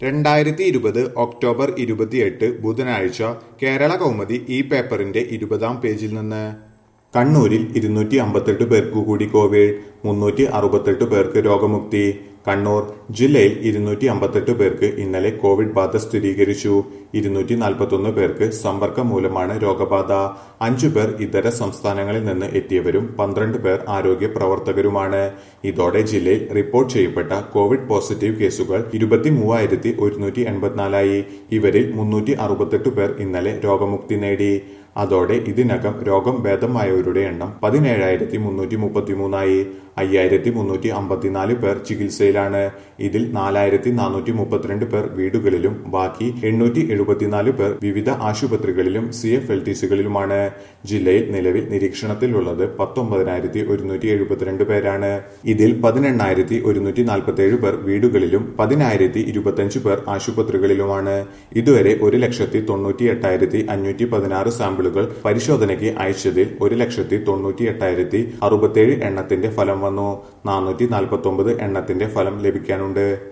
രണ്ടായിരത്തി ഇരുപത് ഒക്ടോബർ ഇരുപത്തിയെട്ട് ബുധനാഴ്ച കേരള കൗമുദി ഈ പേപ്പറിന്റെ ഇരുപതാം പേജിൽ നിന്ന് കണ്ണൂരിൽ ഇരുന്നൂറ്റി അമ്പത്തെട്ട് പേർക്കു കൂടി കോവിഡ് മുന്നൂറ്റി അറുപത്തെട്ട് പേർക്ക് രോഗമുക്തി കണ്ണൂർ ജില്ലയിൽ ഇരുന്നൂറ്റി അമ്പത്തെട്ട് പേർക്ക് ഇന്നലെ കോവിഡ് ബാധ സ്ഥിരീകരിച്ചു ഇരുന്നൂറ്റി നാൽപ്പത്തൊന്ന് പേർക്ക് സമ്പർക്കം മൂലമാണ് രോഗബാധ അഞ്ചു പേർ ഇതര സംസ്ഥാനങ്ങളിൽ നിന്ന് എത്തിയവരും പന്ത്രണ്ട് പേർ ആരോഗ്യ പ്രവർത്തകരുമാണ് ഇതോടെ ജില്ലയിൽ റിപ്പോർട്ട് ചെയ്യപ്പെട്ട കോവിഡ് പോസിറ്റീവ് കേസുകൾ ഇരുപത്തി മൂവായിരത്തി ഒരുന്നൂറ്റി എൺപത്തിനാലായി ഇവരിൽ മുന്നൂറ്റി അറുപത്തെട്ട് പേർ ഇന്നലെ രോഗമുക്തി നേടി അതോടെ ഇതിനകം രോഗം ഭേദമായവരുടെ എണ്ണം പതിനേഴായിരത്തി മുന്നൂറ്റി മുപ്പത്തിമൂന്നായി അയ്യായിരത്തി മുന്നൂറ്റി അമ്പത്തിനാല് പേർ ചികിത്സയിലാണ് ഇതിൽ നാലായിരത്തി നാനൂറ്റി മുപ്പത്തിരണ്ട് പേർ വീടുകളിലും ബാക്കി എണ്ണൂറ്റി എഴുപത്തിനാല് പേർ വിവിധ ആശുപത്രികളിലും സി എഫ് എൽ ടി സികളിലുമാണ് ജില്ലയിൽ നിലവിൽ നിരീക്ഷണത്തിലുള്ളത് പത്തൊമ്പതിനായിരത്തി ഒരുന്നൂറ്റി എഴുപത്തിരണ്ട് പേരാണ് ഇതിൽ പതിനെണ്ണായിരത്തി ഒരുന്നൂറ്റി നാൽപ്പത്തിയേഴ് പേർ വീടുകളിലും പതിനായിരത്തി ഇരുപത്തിയഞ്ച് പേർ ആശുപത്രികളിലുമാണ് ഇതുവരെ ഒരു ലക്ഷത്തി തൊണ്ണൂറ്റി എട്ടായിരത്തി അഞ്ഞൂറ്റി പതിനാറ് സാമ്പിളുകൾ പരിശോധനയ്ക്ക് അയച്ചതിൽ ഒരു ലക്ഷത്തി തൊണ്ണൂറ്റി എട്ടായിരത്തി അറുപത്തിയേഴ് എണ്ണത്തിന്റെ ഫലം വന്നു നാനൂറ്റി നാൽപ്പത്തി ഒമ്പത് എണ്ണത്തിന്റെ ഫലം ലഭിക്കാനുണ്ട്